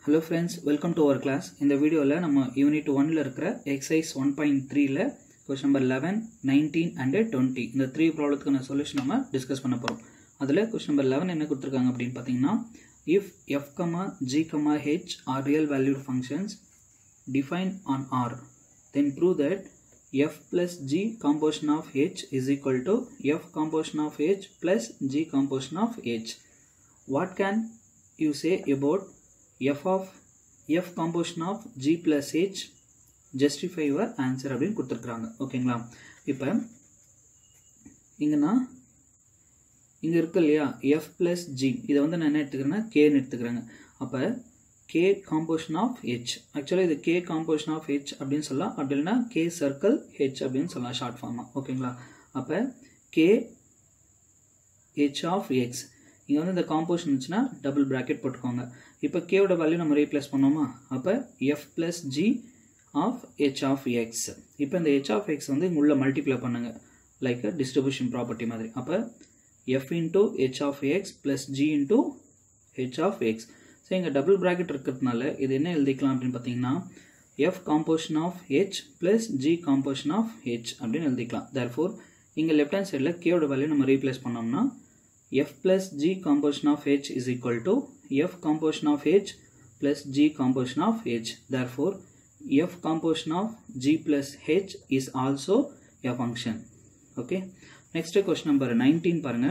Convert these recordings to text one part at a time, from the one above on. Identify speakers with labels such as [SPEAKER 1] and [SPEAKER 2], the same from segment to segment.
[SPEAKER 1] Hello friends welcome to our class இந்த வீடியோவில் நம்ம யூனிட் ஒன்ல இருக்கிற எக்ஸசைஸ் ஒன் பாயிண்ட் த்ரீல question number eleven nineteen and twenty இந்த த்ரீ ப்ராப்ளத்துக்கான சொல்யூஷன் நம்ம டிஸ்கஸ் பண்ண போகிறோம் அதில் கொஸ்டின் நம்பர் லெவன் என்ன கொடுத்துருக்காங்க அப்படின்னு பார்த்தீங்கன்னா if f comma g comma h are real valued functions defined on R then prove that f plus g composition of h is equal to f composition of h plus g composition of h what can you say about f of f composition of g plus h justify your answer அப்படின்னு கொடுத்துருக்குறாங்க ஓகேங்களா இப்போ இங்கன்னா இங்கே இருக்கு இல்லையா F plus G இதை வந்து நான் என்ன எடுத்துக்கிறேன்னா கேன்னு எடுத்துக்கிறேங்க அப்போ கே காம்போஷன் ஆஃப் ஹெச் ஆக்சுவலாக இது கே காம்போஷன் ஆஃப் ஹெச் அப்படின்னு சொல்லலாம் அப்படி இல்லைன்னா கே சர்க்கிள் ஹெச் அப்படின்னு சொல்லலாம் ஷார்ட் ஃபார்மாக ஓகேங்களா அப்போ கே ஹெச் ஆஃப் எக்ஸ் இங்கே வந்து இந்த காம்போஷன் இருந்துச்சுன்னா டபுள் ப்ராக்கெட் போட்டுக்கோங்க இப்போ கேவோட வேல்யூ நம்ம ரீப்ளேஸ் பண்ணோமா அப்போ f plus g of h of x இப்போ இந்த ஹெச் ஆஃப் எக்ஸ் வந்து இங்கே உள்ள மல்டிப்ளை பண்ணுங்க லைக் டிஸ்ட்ரிபியூஷன் ப்ராப்பர்ட்டி மாதிரி அப்போ f into h of x plus g into h of x so இங்கே டபுள் ப்ராக்கெட் இருக்கிறதுனால இது என்ன எழுதிக்கலாம் அப்படின்னு பார்த்தீங்கன்னா f composition of h plus g composition of h அப்படின்னு எழுதிக்கலாம் தேர்ஃபோர் இங்கே லெஃப்ட் ஹேண்ட் சைடில் கேவோட வேல்யூ நம்ம ரீப்ளேஸ் பண்ணோம்னா f plus g composition of h is equal to f composition of h plus g composition of h. Therefore, f composition of g plus h is also a function. Okay. Next question number 19 பாருங்க.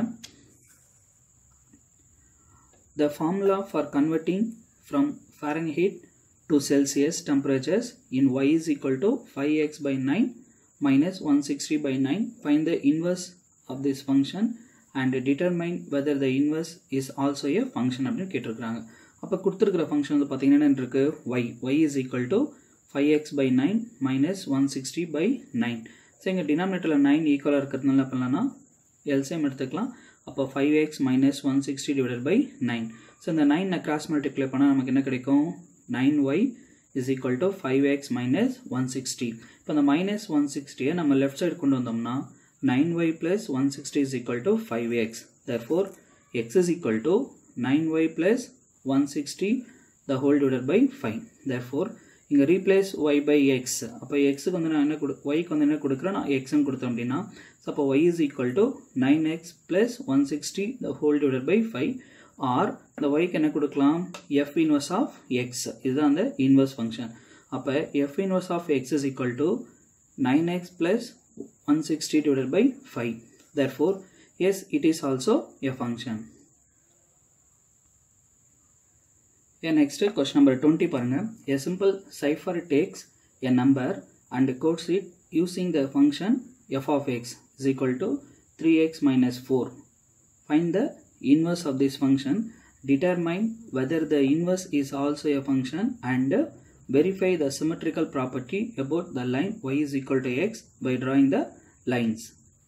[SPEAKER 1] The formula for converting from Fahrenheit to Celsius temperatures in y is equal to 5x by 9 minus 160 by 9. Find the inverse of this function and determine whether the inverse is also a function அப்படின்னு கேட்டிருக்கிறாங்க அப்போ கொடுத்துருக்கிற function வந்து பார்த்தீங்கன்னா என்ன இருக்கு y y is equal to five x by nine minus one sixty by nine so இங்கே டினாமினேட்டரில் நைன் ஈக்குவலாக இருக்கிறதுனால பண்ணலாம்னா எல்சிஎம் எடுத்துக்கலாம் அப்போ five x minus one sixty divided by nine so இந்த நைன் நான் கிராஸ் மல்டிப்ளை பண்ணால் நமக்கு என்ன கிடைக்கும் nine y is equal to five x minus one sixty இப்போ இந்த மைனஸ் ஒன் சிக்ஸ்டியை நம்ம லெஃப்ட் சைடு கொண்டு வந்தோம்னா 9y plus 160 is equal to 5x. Therefore, x is equal to 9y plus 160 the whole divided by 5. Therefore, இங்கே replace y by x அப்போ எக்ஸுக்கு வந்து நான் என்ன கொடு ஒய்க்கு வந்து என்ன கொடுக்குறேன் நான் எக்ஸ்ன்னு கொடுத்தேன் அப்படின்னா ஸோ அப்போ Y is equal to nine x plus one sixty the whole divided by five or இந்த ஒய்க்கு என்ன கொடுக்கலாம் எஃப் இன்வர்ஸ் ஆஃப் எக்ஸ் இதுதான் அந்த இன்வர்ஸ் ஃபங்க்ஷன் அப்போ f inverse of X is equal to nine x plus 160 divided by 5. Therefore, yes, it is also a function. Yeah, next question number 20 paranga. A simple cipher takes a number and codes it using the function f of x is equal to 3x minus 4. Find the inverse of this function. Determine whether the inverse is also a function and verify the symmetrical property about the line y is equal to x by drawing the lines.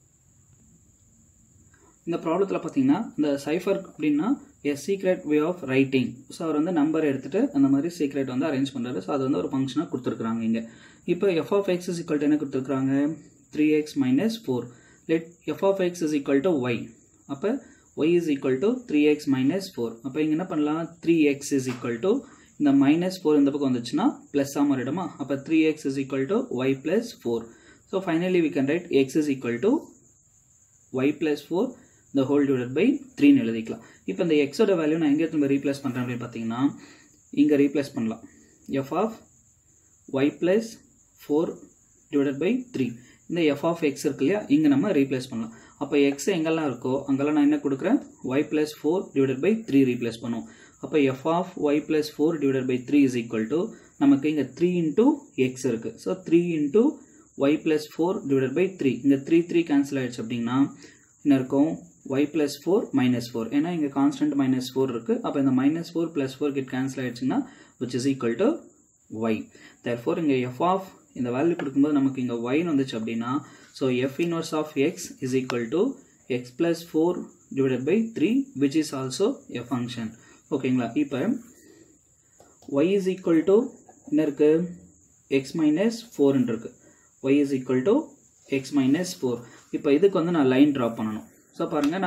[SPEAKER 1] இந்த ப்ராப்ளத்தில் பார்த்தீங்கன்னா இந்த cipher அப்படின்னா a secret way of writing so அவர் வந்து number எடுத்துகிட்டு அந்த மாதிரி சீக்ரெட் வந்து அரேஞ்ச் பண்ணுறாரு ஸோ அது வந்து ஒரு ஃபங்க்ஷனாக கொடுத்துருக்குறாங்க இங்கே இப்போ F of X is equal to என்ன கொடுத்துருக்குறாங்க three X minus four let F of X is equal to Y அப்போ Y is equal to three X minus four அப்போ இங்கே என்ன பண்ணலாம் three X is equal to இந்த minus four இந்த பக்கம் வந்துச்சுன்னா ப்ளஸ்ஸாக மாறிடுமா அப்போ three X is equal to Y plus four so finally we can write X is equal to Y plus four the whole divide by த்ரீன்னு எழுதிக்கலாம் இப்போ இந்த எக்ஸோட வேல்யூ நான் எங்கே திரும்ப ரீப்ளேஸ் பண்ணுறேன் அப்படின்னு பார்த்தீங்கன்னா இங்கே ரீப்ளேஸ் பண்ணலாம் F of Y plus four divided by three இந்த எஃப் ஆஃப் எக்ஸ் இருக்கு இல்லையா இங்கே நம்ம ரீப்ளேஸ் பண்ணலாம் அப்போ எக்ஸ் எங்கெல்லாம் இருக்கோ அங்கெல்லாம் நான் என்ன கொடுக்குறேன் Y plus four divided by three replace பண்ணுவோம் அப்போ F of Y plus four divided by three is equal to நமக்கு இங்கே த்ரீ இன்டூ எக்ஸ் இருக்குது so three into Y plus four divided by three இங்கே த்ரீ த்ரீ கேன்சல் ஆகிடுச்சு அப்படின்னா என்ன இருக்கும் Y plus four minus four ஏன்னா இங்கே கான்ஸ்டன்ட் மைனஸ் ஃபோர் இருக்குது அப்போ இந்த minus four plus four get cancel ஆகிடுச்சுன்னா which is equal to Y therefore இங்கே எஃப் ஆஃப் இந்த வேல்யூ கொடுக்கும்போது நமக்கு இங்கே ஒய்னு வந்துச்சு அப்படின்னா so F inverse of X is equal to X plus four divided by three which is also a function ஓகேங்களா இப்போ ஒய் இஸ் ஈக்குவல் டு என்ன இருக்குது எக்ஸ் மைனஸ் ஃபோர்னு இருக்குது Y is equal to X minus four இப்போ இதுக்கு வந்து நான் லைன் ட்ரா பண்ணணும் ஸோ பாருங்கள் நான்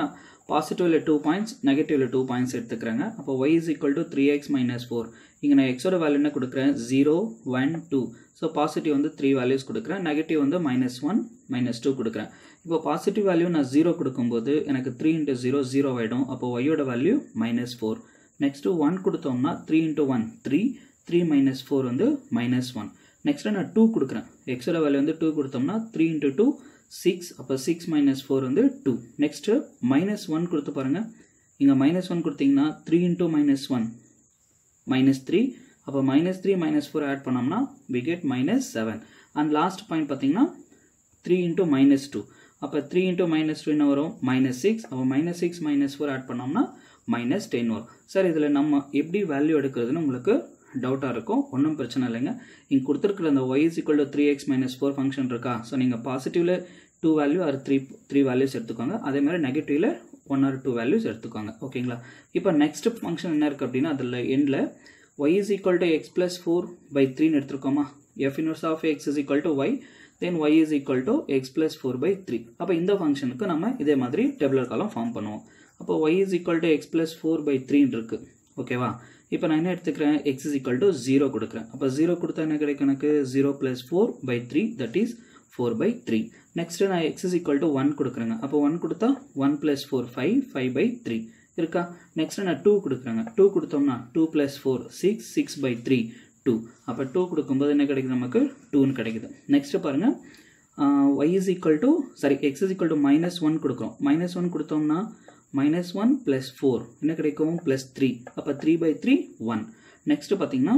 [SPEAKER 1] பாசிட்டிவில் டூ பாயிண்ட்ஸ் நெகட்டிவில் டூ பாயிண்ட்ஸ் எடுத்துக்கிறாங்க அப்போ Y is equal to three X minus four இங்கே நான் எக்ஸோட வேல்யூ என்ன கொடுக்குறேன் zero one two so positive வந்து த்ரீ வேல்யூஸ் கொடுக்குறேன் நெகட்டிவ் வந்து மைனஸ் ஒன் மைனஸ் டூ கொடுக்குறேன் இப்போ பாசிட்டிவ் வேல்யூ நான் ஜீரோ கொடுக்கும்போது எனக்கு த்ரீ இன்ட்டு ஜீரோ ஜீரோ ஆகிடும் அப்போ ஒய்யோட value minus four next one கொடுத்தோம்னா three into one three three minus four வந்து மைனஸ் ஒன் நெக்ஸ்ட்டு நான் டூ கொடுக்குறேன் எக்ஸோட வேல்யூ வந்து டூ கொடுத்தோம்னா த்ரீ இன்ட்டு டூ சிக்ஸ் அப்போ சிக்ஸ் மைனஸ் ஃபோர் வந்து டூ நெக்ஸ்ட்டு மைனஸ் ஒன் கொடுத்து பாருங்கள் இங்கே மைனஸ் ஒன் கொடுத்தீங்கன்னா three into minus one minus three அப்போ minus three minus four add பண்ணோம்னா we get minus seven and last point பார்த்தீங்கன்னா three into minus two அப்போ three into minus two என்ன வரும் மைனஸ் சிக்ஸ் அப்போ minus six minus four add பண்ணோம்னா minus ten வரும் sir இதில் நம்ம எப்படி வேல்யூ எடுக்கிறதுன்னு உங்களுக்கு டவுட்டாக இருக்கும் ஒன்றும் பிரச்சனை இல்லைங்க இங்கே கொடுத்துருக்குற அந்த Y is equal to three X minus four function இருக்கா ஸோ நீங்கள் பாசிட்டிவில் two value or three three values எடுத்துக்கோங்க அதே மாதிரி நெகட்டிவில் ஒன் ஆர் டூ வேல்யூஸ் எடுத்துக்கோங்க ஓகேங்களா இப்போ நெக்ஸ்ட் ஃபங்க்ஷன் என்ன இருக்குது அப்படின்னா அதில் எண்டில் Y is equal to X plus four by த்ரீன்னு எடுத்துருக்கோமா F inverse of X is equal to Y then Y is equal to X plus four by three அப்போ இந்த ஃபங்க்ஷனுக்கு நம்ம இதே மாதிரி டேபிளர் காலம் ஃபார்ம் பண்ணுவோம் அப்போ Y is equal to X plus four by த்ரீன்னு இருக்குது ஓகேவா இப்போ நான் என்ன எடுத்துக்கிறேன் X is equal to zero கொடுக்குறேன் அப்போ ஜீரோ கொடுத்தா என்ன கிடைக்கும் எனக்கு zero plus four by three that is four by three next நான் X is equal to one கொடுக்குறேங்க அப்போ ஒன் கொடுத்தா one plus four five five by three இருக்கா நெக்ஸ்ட்டு நான் டூ கொடுக்குறேங்க டூ கொடுத்தோம்னா two plus four six six by three two அப்போ two கொடுக்கும்போது என்ன கிடைக்குது நமக்கு டூன்னு கிடைக்குது நெக்ஸ்ட்டு பாருங்கள் Y is equal to sorry X is equal to minus one கொடுக்குறோம் மைனஸ் ஒன் கொடுத்தோம்னா மைனஸ் ஒன் ப்ளஸ் ஃபோர் என்ன கிடைக்கும் ப்ளஸ் த்ரீ அப்போ three by three one next பார்த்தீங்கன்னா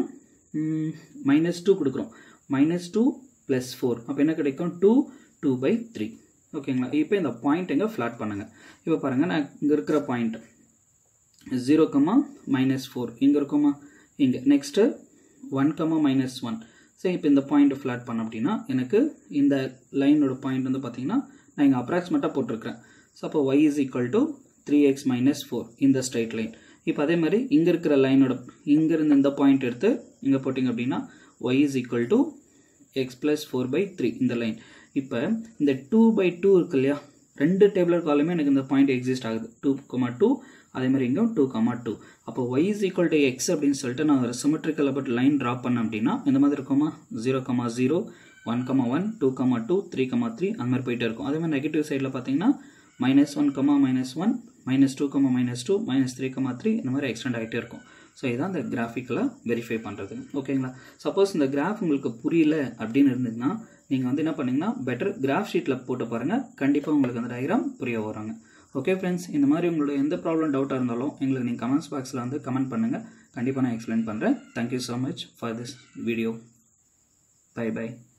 [SPEAKER 1] மைனஸ் டூ கொடுக்குறோம் மைனஸ் டூ ப்ளஸ் ஃபோர் அப்போ என்ன கிடைக்கும் டூ டூ பை த்ரீ ஓகேங்களா இப்போ இந்த பாயிண்ட் எங்கே ஃப்ளாட் பண்ணுங்கள் இப்போ பாருங்கள் நான் இங்கே இருக்கிற point zero comma minus four இங்கே இருக்குமா இங்கே next one comma minus one சரி இப்போ இந்த பாயிண்ட் ஃப்ளாட் பண்ண அப்படின்னா எனக்கு இந்த லைனோட பாயிண்ட் வந்து பார்த்தீங்கன்னா நான் இங்கே அப்ராக்சிமேட்டாக போட்டிருக்கிறேன் ஸோ அப்போ Y is equal to three X minus four இந்த ஸ்ட்ரைட் லைன் இப்போ அதே மாதிரி இங்கே இருக்கிற லைனோட இங்கேருந்து இந்த பாயிண்ட் எடுத்து இங்கே போட்டிங்க அப்படின்னா Y is equal to X plus four by three இந்த லைன் இப்போ இந்த டூ பை டூ இருக்கு இல்லையா ரெண்டு டேபிளர் காலுமே எனக்கு இந்த பாயிண்ட் எக்ஸிஸ்ட் ஆகுது டூ கமா டூ அதே மாதிரி இங்கே டூ கமா டூ அப்போ Y is equal to X அப்படின்னு சொல்லிட்டு நான் ஒரு சிமெட்ரிக்கல் பட் லைன் ட்ரா பண்ணேன் அப்படின்னா இந்த மாதிரி இருக்குமா zero comma zero one comma one two comma two three comma three அந்த மாதிரி போயிட்டே இருக்கும் அதே மாதிரி நெகட்டிவ் சைடில் பார்த்தீங்கன்னா minus one comma minus one minus two comma minus two minus three comma three இந்த மாதிரி எக்ஸ்டெண்ட் ஆகிட்டே இருக்கும் ஸோ இதான் இந்த கிராஃபிக்கலாக வெரிஃபை பண்ணுறது ஓகேங்களா சப்போஸ் இந்த கிராஃப் உங்களுக்கு புரியல அப்படின்னு இருந்ததுன்னா நீங்கள் வந்து என்ன பண்ணீங்கன்னா பெட்டர் கிராஃப் ஷீட்டில் போட்டு பாருங்கள் கண்டிப்பாக உங்களுக்கு அந்த டயக்ராம் புரிய வராங்க ஓகே ஃப்ரெண்ட்ஸ் இந்த மாதிரி உங்களோட எந்த ப்ராப்ளம் டவுட்டாக இருந்தாலும் எங்களுக்கு நீங்கள் கமெண்ட்ஸ் பாக்ஸில் வந்து கமெண்ட் பண்ணுங்கள் கண்டிப்பாக நான் எக்ஸ்பிளைன் பண்ணுறேன் thank you so much for this video bye by